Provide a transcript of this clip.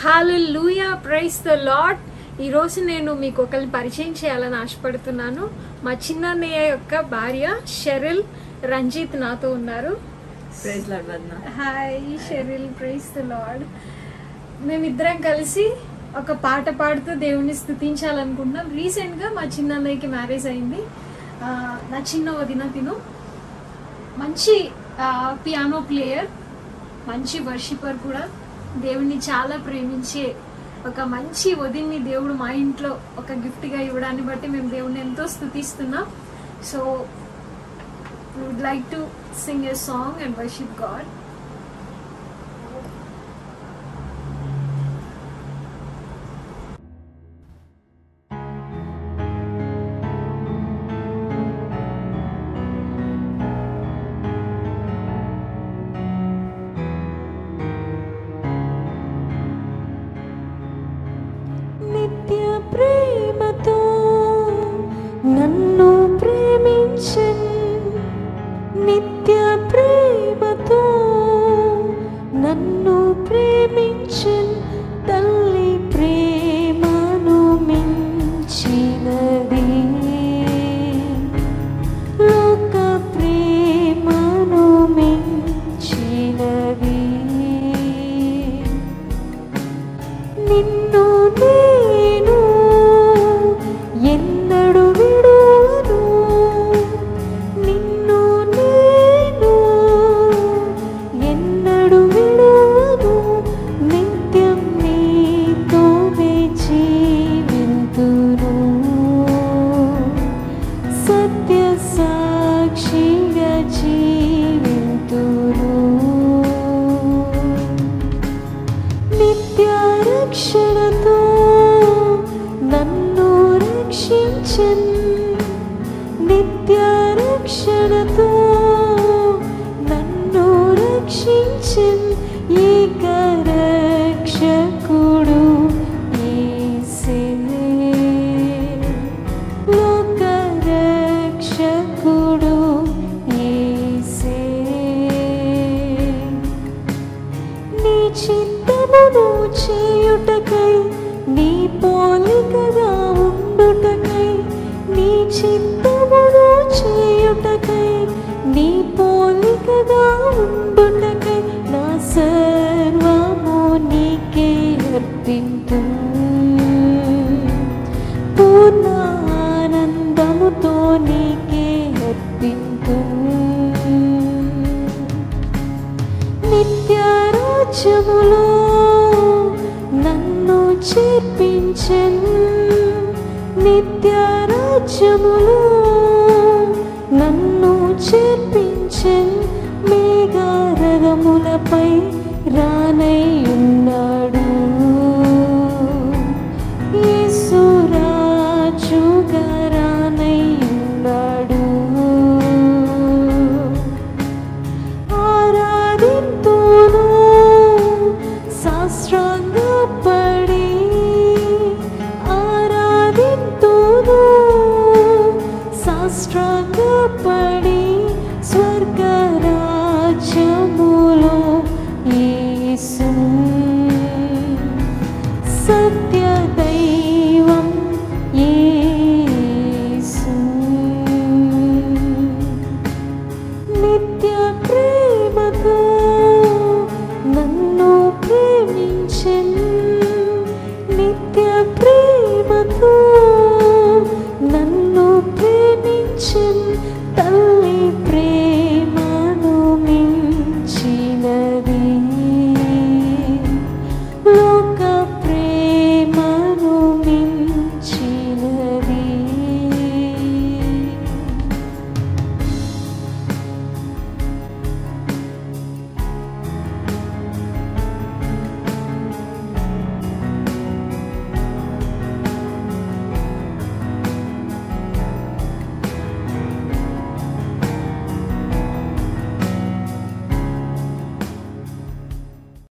హాలూయా price the lord ఈరోజు నేను మీకు ఒకరిని పరిచయం చేయాలని ఆశపడుతున్నాను మా చిన్నన్నయ్య యొక్క భార్య షెరిల్ రంజిత్ నాతో ఉన్నారు ప్రైజ్ లాడ్ వదన hi Sheryl praise the Lord మేమిద్దరం కలిసి ఒక పాట పాడుతూ దేవుణ్ణి స్థుతించాలనుకుంటున్నాం రీసెంట్గా మా చిన్నన్నయ్యకి మ్యారేజ్ అయింది ఆ, నా చిన్న వదిన తిను మంచి పియానో ప్లేయర్ మంచి వర్షిపర్ కూడా దేవుణ్ణి చాలా ప్రేమించే ఒక మంచి వదిన్ని దేవుడు మా ఇంట్లో ఒక గిఫ్ట్గా ఇవ్వడాన్ని బట్టి మేము దేవుణ్ణి ఎంతో స్థుతిస్తున్నాం so would like to sing a song and worship God నిత్య ప్రేమతో నన్ను ప్రేమించన్ నిత్య ప్రేమతో నన్ను ప్రేమించన్ తల్లి ప్రేమను మించినది లోక ప్రేమను మించినది నిన్ను నేను ఎన్నడు విడువను నిన్ను నేను ఎన్నడు విడువను నిత్యం నీతోనే జీవింతును సత్య సాక్షిగా జీవింతును నిత్య రక్షణతో నన్ను రక్షించన్ నిత్య రక్షణతో నన్ను రక్షించన్ ఏక రక్షకుడు యేసే లోక రక్షకుడు యేసే నీ చిత్తమును చేయుటకై నీ పోలికగా ఉండుటకై నీ చిత్తమును చేయుటకై నీ పోలికగా ఉండుటకై నా సర్వము నీకే అర్పింతు పూర్ణ ఆనందముతో నీకే అర్పింతు నిత్య రాజ్యములో నన్ను చేర్పించన్ నిత్య రాజ్యములో నన్ను చేర్పించన్ మేఘారథములపై రానై ఉన్నాడు యేసురాజుగా రానై ఉన్నాడు ఆరాధింతును శాస్త్రాంగపడి